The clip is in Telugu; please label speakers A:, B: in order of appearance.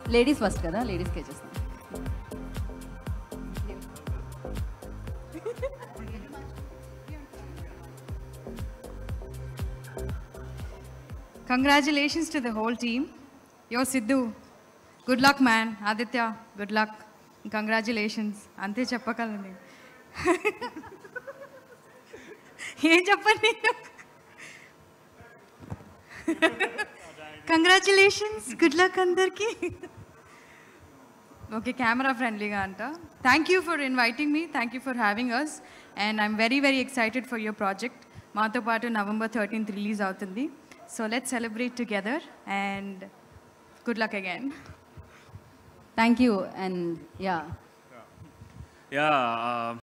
A: లేడీస్ ఫస్ట్ కదా లేడీస్కే చేస్తాం
B: Congratulations to the whole team. Yo, Sidhu. Good luck, man. Aditya, good luck. Congratulations అంతే చెప్పగలను ఏం చెప్పండి కంగ్రాచులేషన్స్ గుడ్ లక్ అందరికీ ఓకే కెమెరా ఫ్రెండ్లీగా అంట థ్యాంక్ యూ ఫర్ ఇన్వైటింగ్ మీ thank you for having us and I'm very very excited for your project మాతో పాటు నవంబర్ థర్టీన్త్ రిలీజ్ అవుతుంది so let celebrate together and good luck again
A: thank you and yeah
C: Yeah, uh,